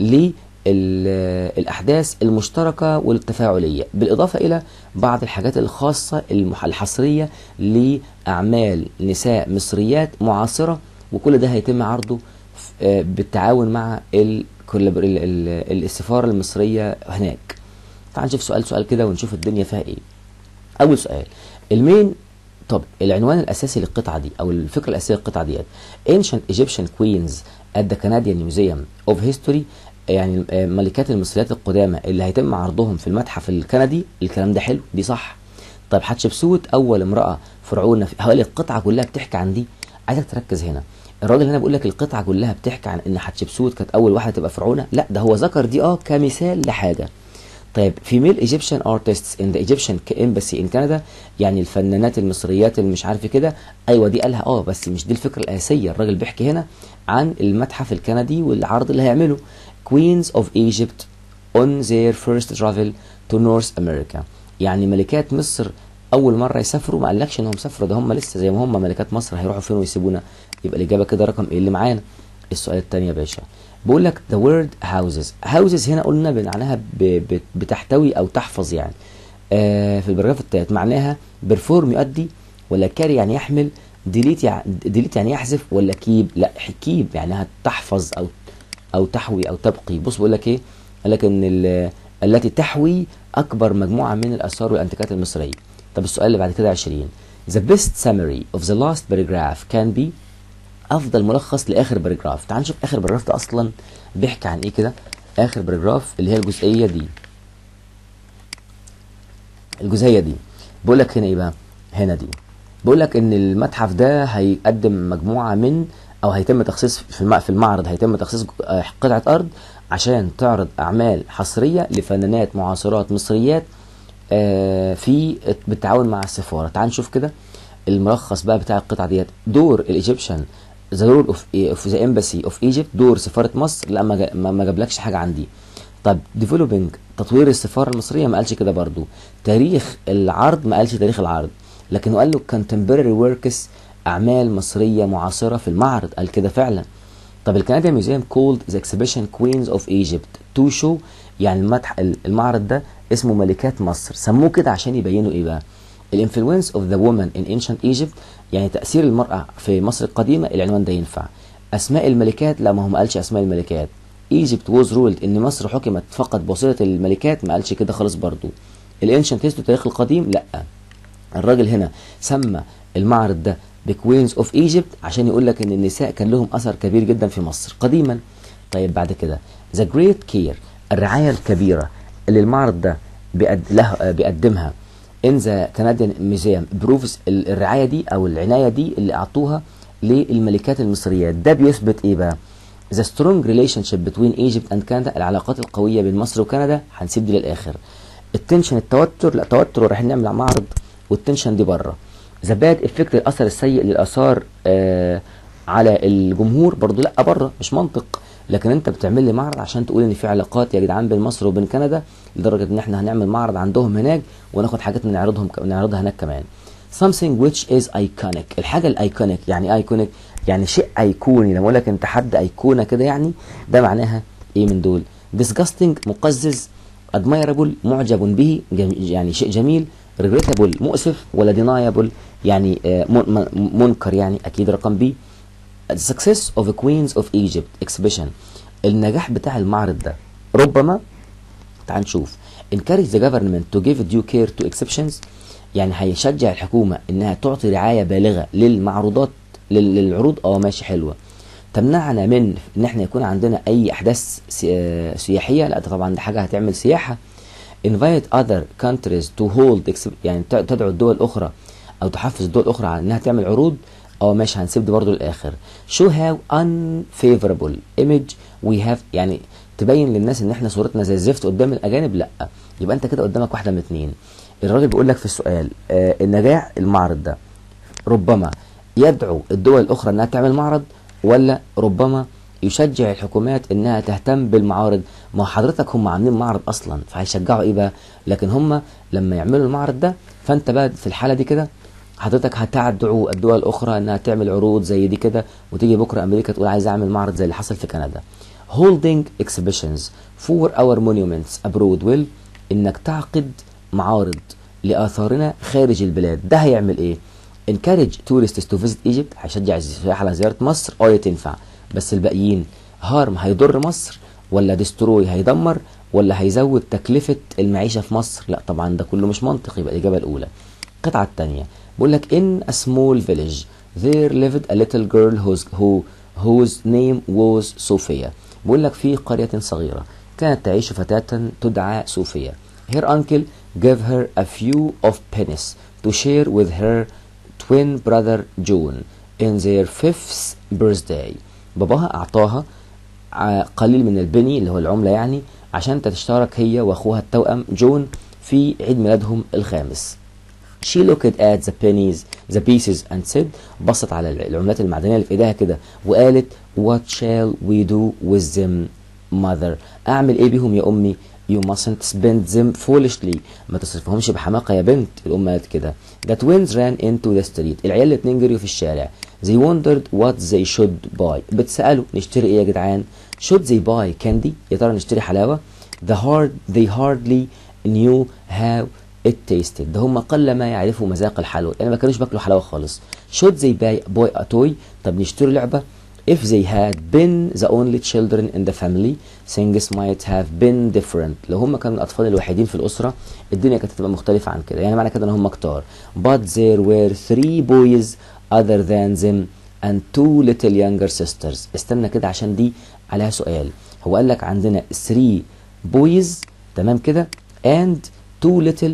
للأحداث المشتركة والتفاعلية بالإضافة إلى بعض الحاجات الخاصة المح- الحصرية لأعمال نساء مصريات معاصرة وكل ده هيتم عرضه ف- آه، بالتعاون مع ال- كولاب- ال- ال- السفارة المصرية هناك تعال نشوف سؤال سؤال كده ونشوف الدنيا فيها ايه اول سؤال المين طب العنوان الاساسي للقطعه دي او الفكره الاساسيه للقطعه ديت ancient Egyptian queens at the Canadian Museum of History يعني آه، ملكات المصريات القدامى اللي هيتم عرضهم في المتحف الكندي الكلام ده حلو دي صح طيب حتشبسوت اول امراه فرعونه في هقول لك القطعه كلها بتحكي عن دي عايزك تركز هنا الراجل هنا بيقول لك القطعه كلها بتحكي عن ان حتشبسوت كانت اول واحده تبقى فرعونه لا ده هو ذكر دي اه كمثال لحاجه طيب female Egyptian artists in the Egyptian embassy in Canada يعني الفنانات المصريات اللي مش عارف كده ايوه دي قالها اه بس مش دي الفكره الاساسيه الراجل بيحكي هنا عن المتحف الكندي والعرض اللي هيعمله Queens of Egypt on their first travel to North America يعني ملكات مصر اول مره يسافروا ما قالكش انهم سافروا ده هم لسه زي ما هم ملكات مصر هيروحوا فين ويسيبونا يبقى الاجابه كده رقم ايه اللي معانا السؤال الثاني يا باشا بقول لك the word houses houses هنا قلنا معناها ب- ب- بتحتوي او تحفظ يعني آه في البراجراف الثالث معناها perform يؤدي ولا carry يعني يحمل delete يعني delete يعني يحذف ولا keep لا keep يعني تحفظ او او تحوي او تبقي بص بقول لك ايه قال لك ان ال- التي تحوي اكبر مجموعه من الاثار والانتيكات المصريه طب السؤال اللي بعد كده 20 the best summary of the last paragraph can be افضل ملخص لاخر باراجراف تعال نشوف اخر باراجراف ده اصلا بيحكي عن ايه كده اخر باراجراف اللي هي الجزئيه دي الجزئيه دي بقول لك هنا ايه بقى هنا دي بقول لك ان المتحف ده هيقدم مجموعه من او هيتم تخصيص في الم- في المعرض هيتم تخصيص آه، قطعه ارض عشان تعرض اعمال حصريه لفنانات معاصرات مصريات آه، في بالتعاون مع السفاره تعال نشوف كده الملخص بقى بتاع القطعه ديت دور الايجيبشن ذا رول اوف اوف ذا امباسي اوف ايجيبت دور سفاره مصر لا ما جا- ما ما جابلكش حاجه عندي طب ديفلوبينج تطوير السفاره المصريه ما قالش كده برضو تاريخ العرض ما قالش تاريخ العرض لكنه قال له contemporary works اعمال مصريه معاصره في المعرض قال كده فعلا طب الكنديان ميوزيوم كولد ذا اكسبيشن كوينز اوف ايجيبت تو شو يعني المتح المعرض ده اسمه ملكات مصر سموه كده عشان يبينوا ايه بقى الانفلونس اوف ذا وومن ان انشنت ايجيبت يعني تاثير المراه في مصر القديمه العنوان ده ينفع اسماء الملكات لا ما هو ما قالش اسماء الملكات ايجيبت ووز رولد ان مصر حكمت فقط بواسطه الملكات ما قالش كده خالص برضو الانشنت هيستوري التاريخ القديم لا الراجل هنا سمى المعرض ده بكوينز اوف ايجيبت عشان يقول لك ان النساء كان لهم اثر كبير جدا في مصر قديما طيب بعد كده ذا جريت كير الرعايه الكبيره اللي المعرض ده بيقد له بيقدمها ان ذا كنديان ميوزيوم بروفز الرعايه دي او العنايه دي اللي اعطوها للملكات المصريات ده بيثبت ايه بقى ذا سترونج ريليشن شيب بتوين ايجيبت اند كندا العلاقات القويه بين مصر وكندا هنسيب دي للاخر التنشن التوتر لا توتر ورايحين نعمل معرض والتنشن دي بره ذا باد افكت الاثر السيء للاثار آه على الجمهور برضو لا بره مش منطق لكن انت بتعمل لي معرض عشان تقول ان في علاقات يا جدعان بين مصر وبين كندا لدرجه ان احنا هنعمل معرض عندهم هناك وناخد حاجات نعرضهم نعرضها هناك كمان something which is iconic الحاجه الايكونيك يعني ايه ايكونيك يعني شيء ايقوني لما اقول لك انت حد ايقونه كده يعني ده معناها ايه من دول disgusting مقزز admirable معجب به يعني شيء جميل regrettable مؤسف ولا deniable يعني منكر يعني اكيد رقم بي The success of the Queens of Egypt exhibition النجاح بتاع المعرض ده ربما تعال نشوف encourage the government to give due care to exceptions يعني هيشجع الحكومة انها تعطي رعاية بالغة للمعروضات للعروض اه ماشي حلوة تمنعنا من ان احنا يكون عندنا اي احداث سياحية لا طبعا دي حاجة هتعمل سياحة invite other countries to hold يعني تدعو الدول الاخرى او تحفز الدول الاخرى على انها تعمل عروض اه ماشي هنسيب دي برضو للاخر show how unfavorable image we have يعني تبين للناس ان احنا صورتنا زي الزفت قدام الاجانب لا يبقى انت كده قدامك واحده من اتنين الراجل بيقول لك في السؤال آه النجاح المعرض ده ربما يدعو الدول الاخرى انها تعمل معرض ولا ربما يشجع الحكومات انها تهتم بالمعارض ما حضرتك هم عاملين معرض اصلا فهيشجعوا ايه بقى لكن هم لما يعملوا المعرض ده فانت بقى في الحاله دي كده حضرتك هتدعو الدول الاخرى انها تعمل عروض زي دي كده وتيجي بكره امريكا تقول عايز اعمل معرض زي اللي حصل في كندا holding exhibitions for our monuments abroad will انك تعقد معارض لاثارنا خارج البلاد ده هيعمل ايه encourage tourists to visit Egypt هيشجع السياح على زياره مصر اه تنفع بس الباقيين هارم هيضر مصر ولا ديستروي هيدمر ولا هيزود تكلفه المعيشه في مصر لا طبعا ده كله مش منطقي يبقى الاجابه الاولى القطعه الثانيه بيقول لك in a small village there lived a little girl whose, who, whose name was Sophia بيقول لك في قرية صغيرة كانت تعيش فتاة تدعى صوفيا her uncle gave her a few of pennies to share with her twin brother John in their fifth birthday باباها أعطاها قليل من البني اللي هو العملة يعني عشان تشترك هي وأخوها التوأم جون في عيد ميلادهم الخامس She looked at the pennies, the pieces and said بصت على العملات المعدنية اللي في ايديها كده وقالت What shall we do with them mother أعمل ايه بيهم يا أمي You mustn't spend them foolishly ما تصرفهمش بحماقة يا بنت الأم قالت كده The twins ran into the street العيال الاتنين جريوا في الشارع They wondered what they should buy بتسألوا نشتري ايه يا جدعان Should they buy candy يا ترى نشتري حلاوة The hard they hardly knew how it tasted ده هم قل ما يعرفوا مذاق الحلوى يعني ما كانوش باكلوا حلاوه خالص should they buy boy a toy طب نشتري لعبه if they had been the only children in the family things might have been different لو هم كانوا الاطفال الوحيدين في الاسره الدنيا كانت هتبقى مختلفه عن كده يعني معنى كده ان هم كتار but there were three boys other than them and two little younger sisters استنى كده عشان دي عليها سؤال هو قال لك عندنا 3 boys تمام كده and two little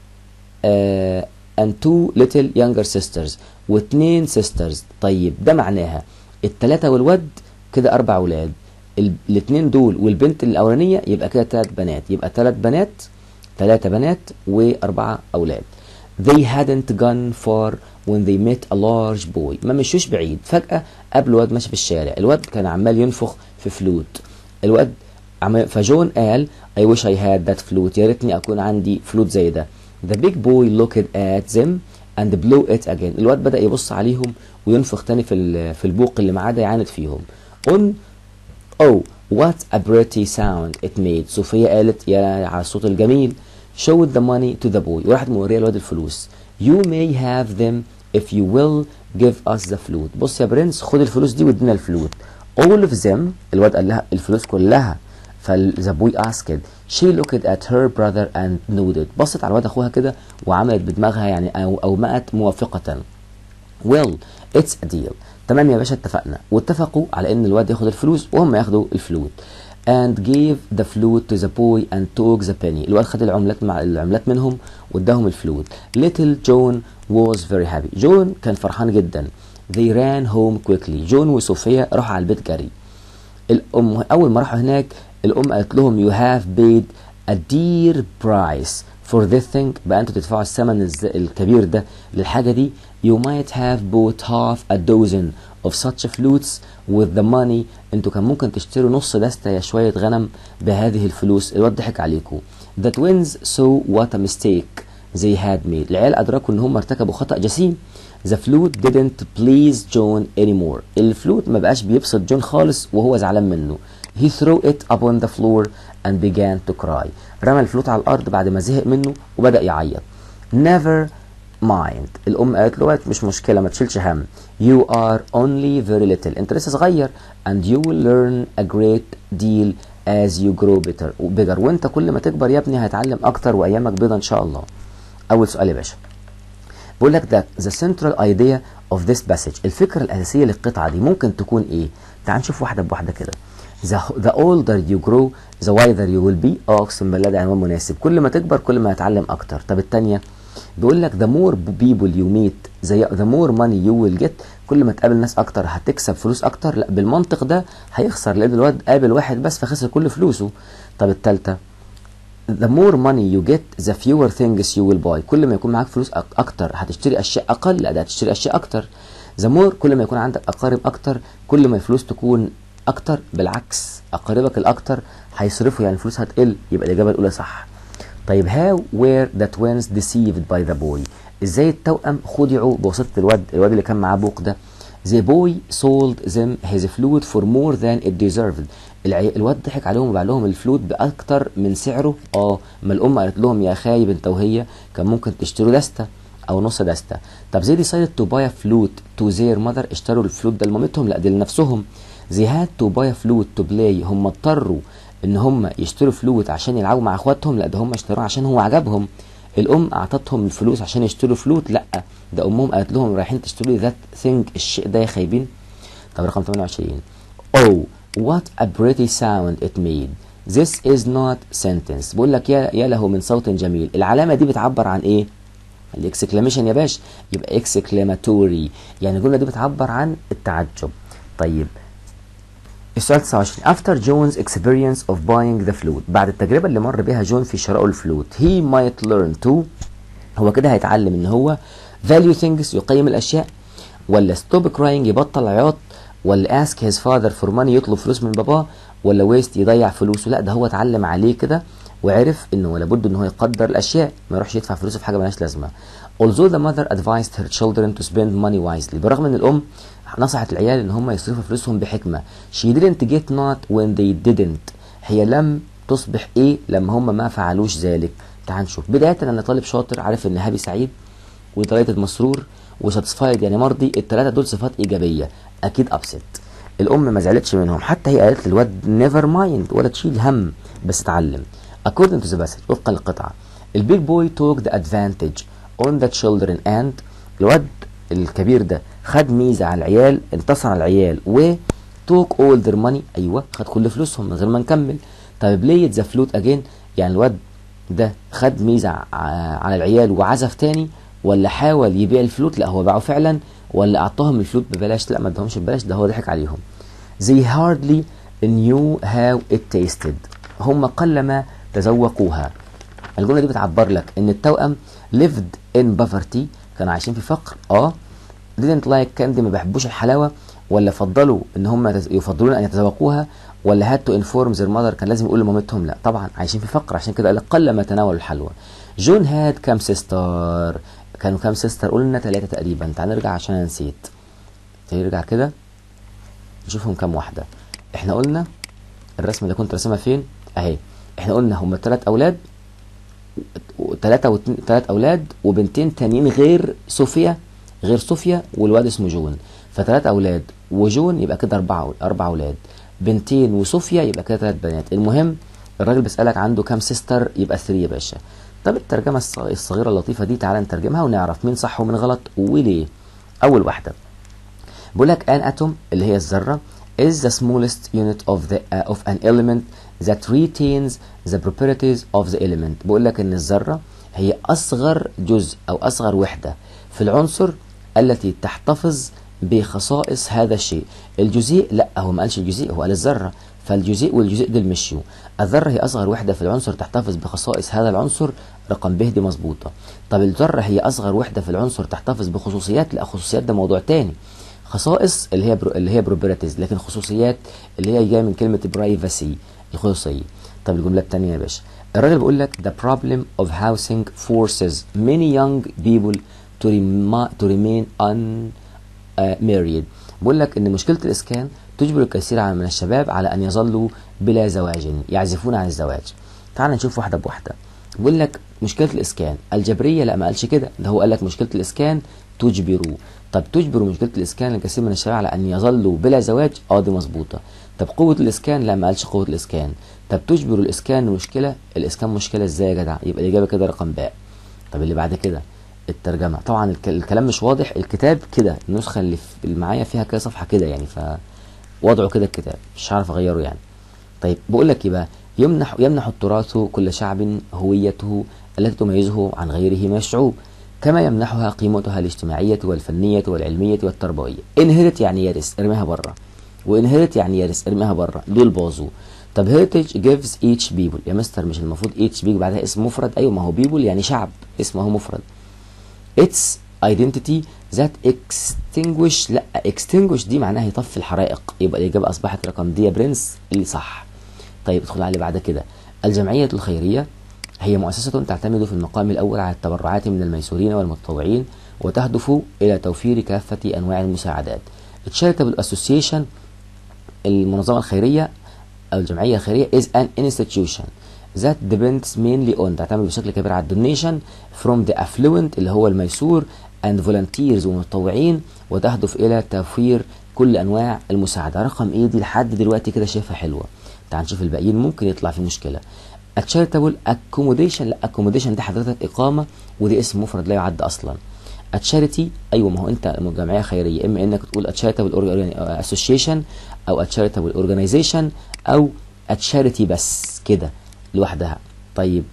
uh, and two little younger sisters واثنين sisters طيب ده معناها التلاتة والواد كده أربع أولاد الاثنين دول والبنت الأولانية يبقى كده تلات بنات يبقى تلات بنات تلاتة بنات وأربعة أولاد they hadn't gone far when they met a large boy ما مشوش بعيد فجأة قابلوا واد ماشي في الشارع الواد كان عمال ينفخ في فلوت الواد عمال فجون قال I wish I had that flute يا ريتني أكون عندي فلوت زي ده The big boy looked at them and blew it again. الواد بدأ يبص عليهم وينفخ تاني في في البوق اللي معاه ده يعاند فيهم. On oh what a pretty sound it made. صوفيا قالت يا على الصوت الجميل. Showed the money to the boy. وراحت موريه الواد الفلوس. you may have them if you will give us the flute بص يا برنس خد الفلوس دي وادينا الفلوت all of them الواد قال لها الفلوس كلها فذا بوي asked she looked at her brother and nodded بصت على الواد اخوها كده وعملت بدماغها يعني او اومأت موافقة well it's a deal تمام يا باشا اتفقنا واتفقوا على ان الواد ياخد الفلوس وهم ياخدوا الفلوت and gave the flute to the boy and took the penny الواد خد العملات مع العملات منهم واداهم الفلوت little John was very happy جون كان فرحان جدا they ran home quickly جون وصوفيا راحوا على البيت جري الام اول ما راحوا هناك الام قالت لهم you have paid a dear price for this thing بقى انتوا تدفعوا الثمن الز- الكبير ده للحاجه دي you might have bought half a dozen of such flutes with the money انتوا كان ممكن تشتروا نص دستة يا شوية غنم بهذه الفلوس الواد ضحك عليكم the twins saw what a mistake they had made العيال أدركوا إن هم ارتكبوا خطأ جسيم the flute didn't please John anymore الفلوت ما بقاش بيبسط جون خالص وهو زعلان منه he threw it upon the floor and began to cry رمى الفلوت على الأرض بعد ما زهق منه وبدأ يعيط never mind الأم قالت له "وقت مش مشكلة ما تشيلش هم you are only very little أنت لسه صغير and you will learn a great deal as you grow better bigger وأنت كل ما تكبر يا ابني هتعلم أكتر وأيامك بيضة إن شاء الله أول سؤال يا باشا بقول لك ده the central idea of this passage الفكرة الأساسية للقطعة دي ممكن تكون إيه؟ تعال نشوف واحدة بواحدة كده the, the older you grow the wiser you will be اه اقسم بالله ده عنوان مناسب كل ما تكبر كل ما هتعلم اكتر طب التانية بيقول لك the more people you meet زي the more money you will get كل ما تقابل ناس اكتر هتكسب فلوس اكتر لا بالمنطق ده هيخسر لان الواد قابل واحد بس فخسر كل فلوسه طب التالتة the more money you get the fewer things you will buy كل ما يكون معاك فلوس أك- اكتر هتشتري اشياء اقل لا ده هتشتري اشياء اكتر the more كل ما يكون عندك اقارب اكتر كل ما الفلوس تكون اكتر بالعكس اقاربك الاكتر هيصرفوا يعني الفلوس هتقل يبقى الاجابه الاولى صح طيب how were the twins deceived by the boy ازاي التوأم خدعوا بواسطه الواد الواد اللي كان معاه بوق ده the boy sold them his flute for more than it deserved العي... الواد ضحك عليهم وباع لهم الفلوت باكتر من سعره اه ما الام قالت لهم يا خايب انت وهي كان ممكن تشتروا دسته او نص دسته طب زي decided to buy a flute to their mother اشتروا الفلوت ده لمامتهم لا دي لنفسهم they had to buy a flute to play هم اضطروا ان هم يشتروا فلوت عشان يلعبوا مع اخواتهم لا ده هم اشتروه عشان هو عجبهم الام اعطتهم الفلوس عشان يشتروا فلوت لا ده امهم قالت لهم رايحين تشتروا ذات ثينج الشيء ده يا خايبين طب رقم 28 Oh what a pretty sound it made This is not sentence بقول لك يا يا له من صوت جميل العلامة دي بتعبر عن ايه الاكسكلاميشن يا باش يبقى اكسكلاماتوري يعني الجملة دي بتعبر عن التعجب طيب السؤال 29 after John's experience of buying the flute بعد التجربة اللي مر بها جون في شراء الفلوت he might learn to هو كده هيتعلم ان هو value things يقيم الاشياء ولا stop crying يبطل عياط ولا ask his father for money يطلب فلوس من باباه ولا waste يضيع فلوسه لا ده هو اتعلم عليه كده وعرف انه لابد ان هو يقدر الاشياء ما يروحش يدفع فلوسه في حاجه ملهاش لازمه although the mother advised her children to spend money wisely برغم ان الام نصحت العيال ان هم يصرفوا فلوسهم بحكمه she didn't get not when they didn't هي لم تصبح ايه لما هم ما فعلوش ذلك تعال نشوف بدايه انا طالب شاطر عارف ان هابي سعيد ودلايتد مسرور وساتسفايد يعني مرضي الثلاثه دول صفات ايجابيه اكيد ابسط الام ما زعلتش منهم حتى هي قالت للواد نيفر مايند ولا تشيل هم بس اتعلم according to the passage وفقا للقطعه البيج بوي took the advantage on the children and الواد الكبير ده خد ميزه على العيال انتصر على العيال و took all their money ايوه خد كل فلوسهم من غير ما نكمل طيب ليه ذا فلوت اجين يعني الواد ده خد ميزه ع- على العيال وعزف تاني ولا حاول يبيع الفلوت لا هو باعه فعلا ولا اعطاهم الفلوت ببلاش لا ما ادهمش ببلاش ده هو ضحك عليهم they hardly knew how it tasted هم قلما تذوقوها الجمله دي بتعبر لك ان التوأم lived in poverty كانوا عايشين في فقر اه didn't like candy ما بيحبوش الحلاوه ولا فضلوا ان هم يتز- يفضلون ان يتذوقوها ولا had to inform their mother كان لازم يقول لمامتهم لا طبعا عايشين في فقر عشان كده قال لك قلما تناولوا الحلوى جون هاد كام سيستر كانوا كام سيستر قلنا ثلاثه تقريبا تعال نرجع عشان انا نسيت نرجع كده نشوفهم كام واحده احنا قلنا الرسمه اللي كنت راسمها فين اهي احنا قلنا هم ثلاث اولاد وثلاثة واتنين ثلاث أولاد وبنتين تانيين غير صوفيا غير صوفيا والواد اسمه جون فثلاث أولاد وجون يبقى كده أربعة أربع أولاد بنتين وصوفيا يبقى كده ثلاث بنات المهم الراجل بيسألك عنده كام سيستر يبقى 3 يا باشا طب الترجمة الص- الصغيرة اللطيفة دي تعالى نترجمها ونعرف مين صح ومين غلط وليه أول واحدة بيقول لك an atom اللي هي الذرة is the smallest unit of the uh, of an element that retains the properties of the element بيقول لك ان الذرة هي اصغر جزء او اصغر وحدة في العنصر التي تحتفظ بخصائص هذا الشيء الجزيء لا هو ما قالش الجزيء هو قال الذرة فالجزيء والجزيء دول مشيوا الذرة هي اصغر وحدة في العنصر تحتفظ بخصائص هذا العنصر رقم ب دي مظبوطة طب الذرة هي اصغر وحدة في العنصر تحتفظ بخصوصيات لا خصوصيات ده موضوع تاني خصائص اللي هي برو اللي هي بروبرتيز لكن خصوصيات اللي هي جايه من كلمه برايفسي الخصوصيه طب الجمله الثانيه يا باشا الراجل بيقول لك the problem of housing forces many young people to, rema to remain unmarried بيقول لك ان مشكله الاسكان تجبر الكثير من الشباب على ان يظلوا بلا زواج يعزفون عن الزواج تعال نشوف واحده بواحده بيقول لك مشكله الاسكان الجبريه لا ما قالش كده ده هو قال لك مشكله الاسكان تجبروا طب تجبر مشكله الاسكان الكثير من الشباب على ان يظلوا بلا زواج اه دي مظبوطه طب قوه الاسكان لا ما قالش قوه الاسكان طب تجبر الاسكان مشكله الاسكان مشكله ازاي يا جدع يبقى الاجابه كده رقم باء طب اللي بعد كده الترجمه طبعا الك- الكلام مش واضح الكتاب كده النسخه اللي في- اللي معايا فيها كده صفحه كده يعني ف وضعه كده الكتاب مش هعرف اغيره يعني طيب بقول لك ايه بقى يمنح يمنح التراث كل شعب هويته التي تميزه عن غيره من الشعوب كما يمنحها قيمتها الاجتماعية والفنية والعلمية والتربوية انهرت يعني يرث ارميها بره وانهرت يعني يرث ارميها بره دول باظوا طب heritage gives each people يا مستر مش المفروض each بيجي بعدها اسم مفرد ايوه ما هو people يعني شعب اسمه مفرد its identity that extinguish لا extinguish دي معناها يطفي الحرائق يبقى الإجابة أصبحت رقم دي يا برنس اللي صح طيب ادخل على اللي بعد كده الجمعية الخيرية هي مؤسسة تعتمد في المقام الأول على التبرعات من الميسورين والمتطوعين وتهدف إلى توفير كافة أنواع المساعدات Charitable Association المنظمة الخيرية أو الجمعية الخيرية is an institution that depends mainly on تعتمد بشكل كبير على الدونيشن from the affluent اللي هو الميسور and volunteers ومتطوعين وتهدف إلى توفير كل أنواع المساعدة رقم إيه دي لحد دلوقتي كده شايفها حلوة تعال نشوف الباقيين ممكن يطلع في مشكلة charitable accommodation لا accommodation دي حضرتك إقامة ودي اسم مفرد لا يعد أصلا تشاريتي ايوه ما هو انت جمعيه خيريه اما انك تقول تشاريتابل اسوشيشن او تشاريتابل اورجانيزيشن او تشاريتي بس كده لوحدها طيب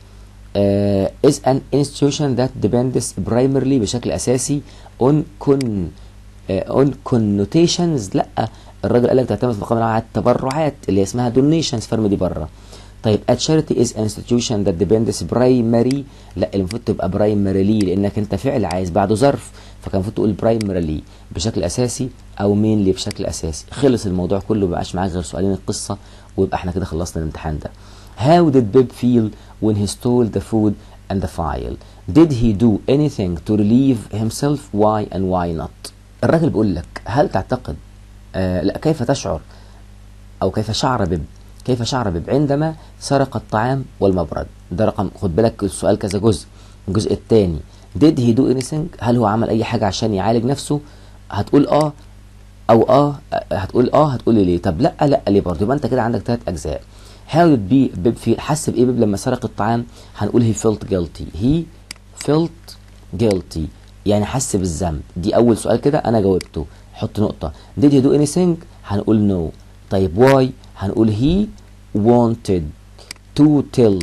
uh, is an institution that depends primarily بشكل اساسي on con uh, on connotations لا الراجل قال لك تعتمد في المقام الأول على التبرعات اللي اسمها donations فرم دي بره طيب a charity is an institution that depends primary لا المفروض تبقى primarily لانك انت فعل عايز بعده ظرف فكان المفروض تقول primarily بشكل اساسي او mainly بشكل اساسي خلص الموضوع كله مبقاش معاك غير سؤالين القصه ويبقى احنا كده خلصنا الامتحان ده how did Bib feel when he stole the food and the file did he do anything to relieve himself why and why not الراجل بيقول لك هل تعتقد آه لا كيف تشعر او كيف شعر بيب كيف شعر بيب عندما سرق الطعام والمبرد ده رقم خد بالك السؤال كذا جزء الجزء الثاني did he do anything هل هو عمل اي حاجه عشان يعالج نفسه هتقول اه او اه هتقول اه هتقول لي ليه طب لا لا ليه برضه يبقى انت كده عندك ثلاث اجزاء how did be بيب feel حس بايه بيب لما سرق الطعام هنقول he felt guilty he felt guilty يعني حس بالذنب دي اول سؤال كده انا جاوبته حط نقطه did he do anything هنقول no طيب why هنقول he wanted to tell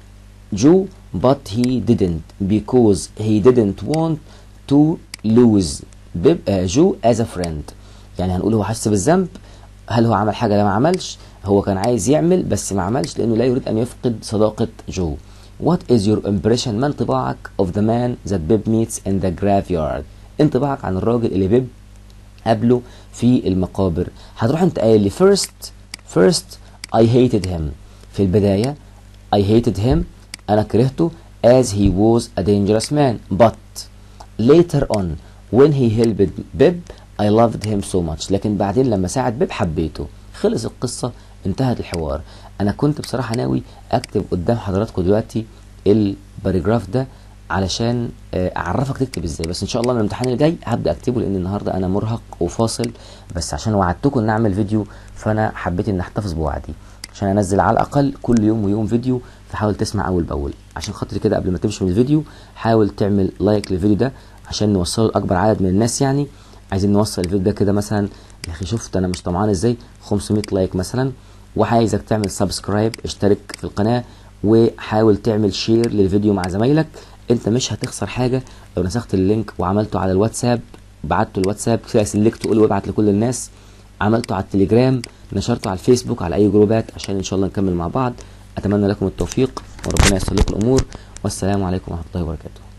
Joe but he didn't because he didn't want to lose بيب آه جو as a friend يعني هنقول هو حس بالذنب هل هو عمل حاجه لا ما عملش هو كان عايز يعمل بس ما عملش لانه لا يريد ان يفقد صداقه جو What is your impression ما انطباعك of the man that Bib meets in the graveyard انطباعك عن الراجل اللي بيب قابله في المقابر هتروح انت قايل لي first first I hated him في البداية I hated him أنا كرهته as he was a dangerous man but later on when he helped Bib I loved him so much لكن بعدين لما ساعد بيب حبيته خلص القصة انتهت الحوار أنا كنت بصراحة ناوي أكتب قدام حضراتكم دلوقتي الباريجراف ده علشان آه، اعرفك تكتب ازاي بس ان شاء الله من الامتحان الجاي هبدا اكتبه لان النهارده انا مرهق وفاصل بس عشان وعدتكم ان اعمل فيديو فانا حبيت ان احتفظ بوعدي عشان انزل على الاقل كل يوم ويوم فيديو فحاول تسمع اول باول عشان خاطر كده قبل ما تمشي من الفيديو حاول تعمل لايك للفيديو ده عشان نوصله لاكبر عدد من الناس يعني عايزين نوصل الفيديو ده كده مثلا يا اخي شفت انا مش طمعان ازاي 500 لايك مثلا وعايزك تعمل سبسكرايب اشترك في القناه وحاول تعمل شير للفيديو مع زمايلك انت مش هتخسر حاجه لو نسخت اللينك وعملته على الواتساب بعته الواتساب كده سلكت قول وابعت لكل الناس عملته على التليجرام نشرته على الفيسبوك على اي جروبات عشان ان شاء الله نكمل مع بعض اتمنى لكم التوفيق وربنا ييسر لكم الامور والسلام عليكم ورحمه الله وبركاته